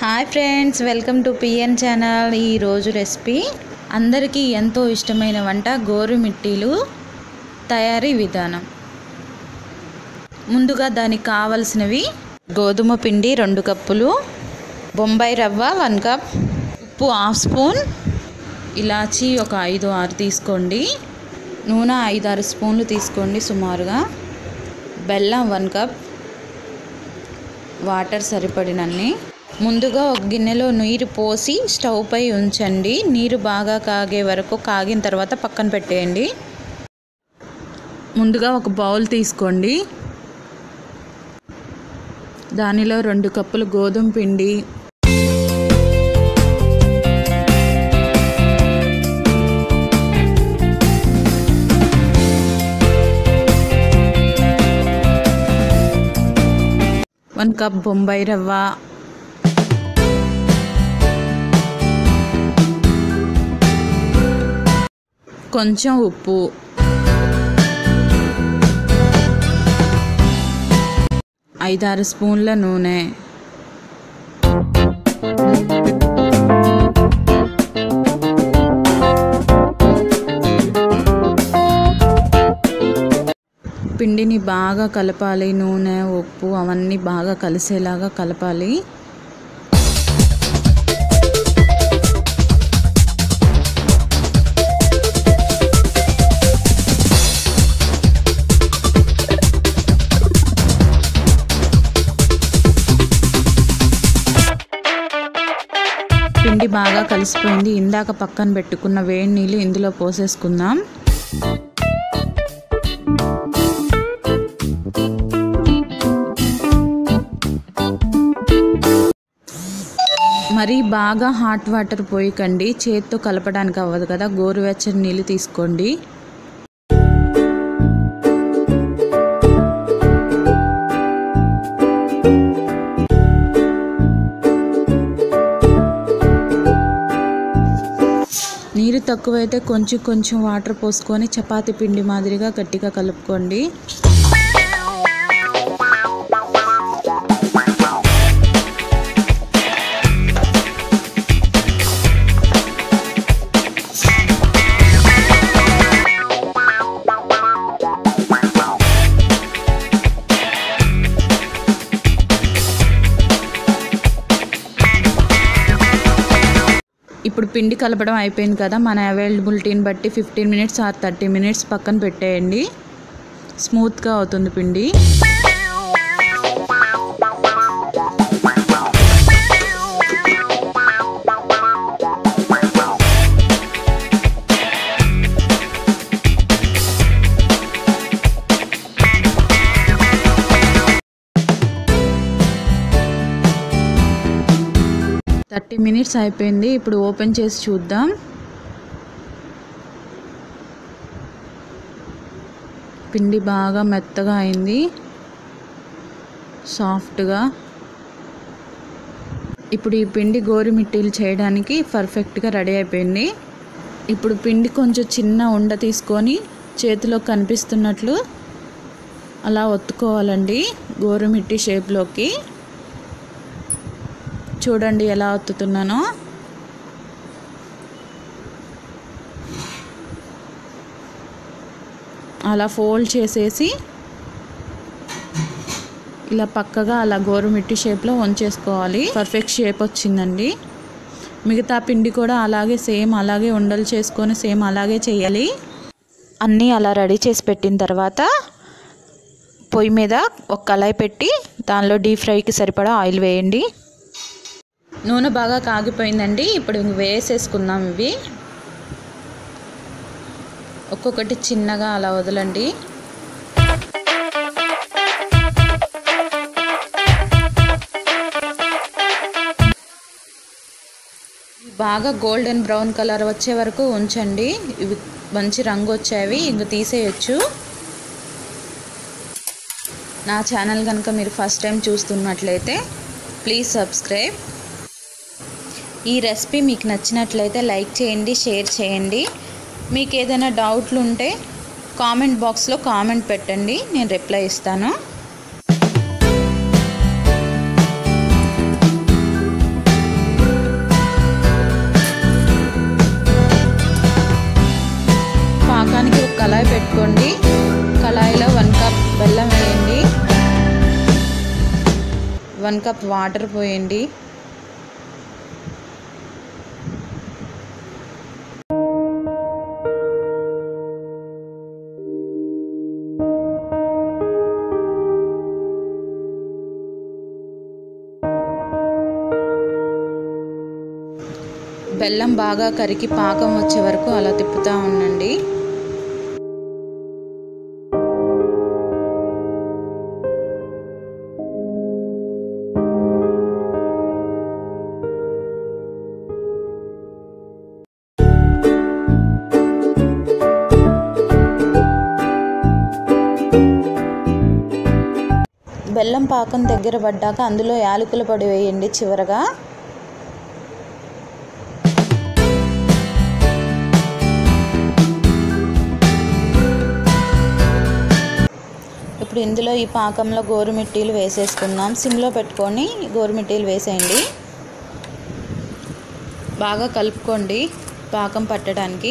hi friends welcome to PN channel ఈరోజు recipe అందరికీ ఎంతో ఇష్టమైన వంట గోరు మిట్టీలు తయారీ విధానం ముందుగా దానికి కావలసినవి గోధుమ పిండి రెండు కప్పులు బొంబాయి రవ్వ వన్ కప్ ఉప్పు హాఫ్ స్పూన్ ఇలాచి ఒక ఐదు ఆరు తీసుకోండి నూనె ఐదు ఆరు స్పూన్లు తీసుకోండి సుమారుగా బెల్లం వన్ కప్ వాటర్ సరిపడినన్ని ముందుగా ఒక గిన్నెలో నీరు పోసి స్టవ్ పై ఉంచండి నీరు బాగా కాగే వరకు కాగిన తర్వాత పక్కన పెట్టేయండి ముందుగా ఒక బౌల్ తీసుకోండి దానిలో రెండు కప్పులు గోధుమ పిండి వన్ కప్ బొంబాయి రవ్వ కొంచెం ఉప్పు ఐదారు స్పూన్ల నూనె పిండిని బాగా కలపాలి నూనె ఉప్పు అవన్నీ బాగా కలిసేలాగా కలపాలి పిండి బాగా కలిసిపోయింది ఇందాక పక్కన పెట్టుకున్న వేడి నీళ్ళు ఇందులో పోసేసుకుందాం మరీ బాగా హాట్ వాటర్ పోయకండి చేత్తో కలపడానికి అవ్వదు కదా గోరువెచ్చని నీళ్ళు తీసుకోండి నీరు తక్కువైతే కొంచెం కొంచెం వాటర్ పోసుకొని చపాతి పిండి మాదిరిగా గట్టిగా కలుపుకోండి ఇప్పుడు పిండి కలపడం అయిపోయింది కదా మన అవైలబిలిటీని బట్టి fifteen minutes or thirty minutes పక్కన పెట్టేయండి స్మూత్గా అవుతుంది పిండి థర్టీ మినిట్స్ అయిపోయింది ఇప్పుడు ఓపెన్ చేసి చూద్దాం పిండి బాగా మెత్తగా అయింది సాఫ్ట్గా ఇప్పుడు ఈ పిండి గోరుమిట్టీలు చేయడానికి పర్ఫెక్ట్గా రెడీ అయిపోయింది ఇప్పుడు పిండి కొంచెం చిన్న ఉండ తీసుకొని చేతిలో కనిపిస్తున్నట్లు అలా ఒత్తుకోవాలండి గోరుమిట్టి షేప్లోకి చూడండి ఎలా ఒత్తుతున్నానో అలా ఫోల్డ్ చేసేసి ఇలా పక్కగా అలా గోరుమిట్టి షేప్లో వంచేసుకోవాలి పర్ఫెక్ట్ షేప్ వచ్చిందండి మిగతా పిండి కూడా అలాగే సేమ్ అలాగే ఉండలు చేసుకొని సేమ్ అలాగే చేయాలి అన్నీ అలా రెడీ చేసి పెట్టిన తర్వాత పొయ్యి మీద ఒక కళాయి పెట్టి దానిలో డీప్ ఫ్రైకి సరిపడా ఆయిల్ వేయండి నూనె బాగా కాగిపోయిందండి ఇప్పుడు వేసేసుకుందాం ఇవి ఒక్కొక్కటి చిన్నగా అలా వదలండి బాగా గోల్డెన్ బ్రౌన్ కలర్ వచ్చే వరకు ఉంచండి ఇవి మంచి రంగు వచ్చేవి ఇంక తీసేయచ్చు నా ఛానల్ కనుక మీరు ఫస్ట్ టైం చూస్తున్నట్లయితే ప్లీజ్ సబ్స్క్రైబ్ ఈ రెసిపీ మీకు నచ్చినట్లయితే లైక్ చేయండి షేర్ చేయండి మీకు ఏదైనా డౌట్లు ఉంటే కామెంట్ బాక్స్లో కామెంట్ పెట్టండి నేను రిప్లై ఇస్తాను వన్ కప్ వాటర్ పోయండి బెల్లం బాగా కరిగి పాకం వచ్చే వరకు అలా తిప్పుతూ ఉండండి బెల్లం పాకం దగ్గర పడ్డాక అందులో యాలకుల పొడి వేయండి చివరగా ఇప్పుడు ఇందులో ఈ పాకంలో గోరుమిట్టీలు వేసేసుకుందాం సిమ్లో పెట్టుకొని గోరుమిట్టీలు వేసేయండి బాగా కలుపుకోండి పాకం పట్టడానికి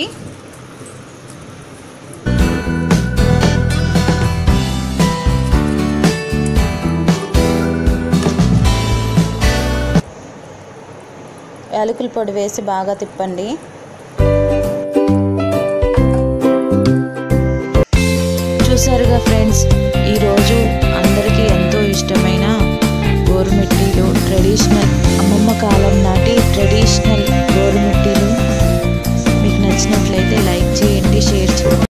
యాలకుల పొడి వేసి బాగా తిప్పండి చూసారుగా ఫ్రెండ్స్ ఈరోజు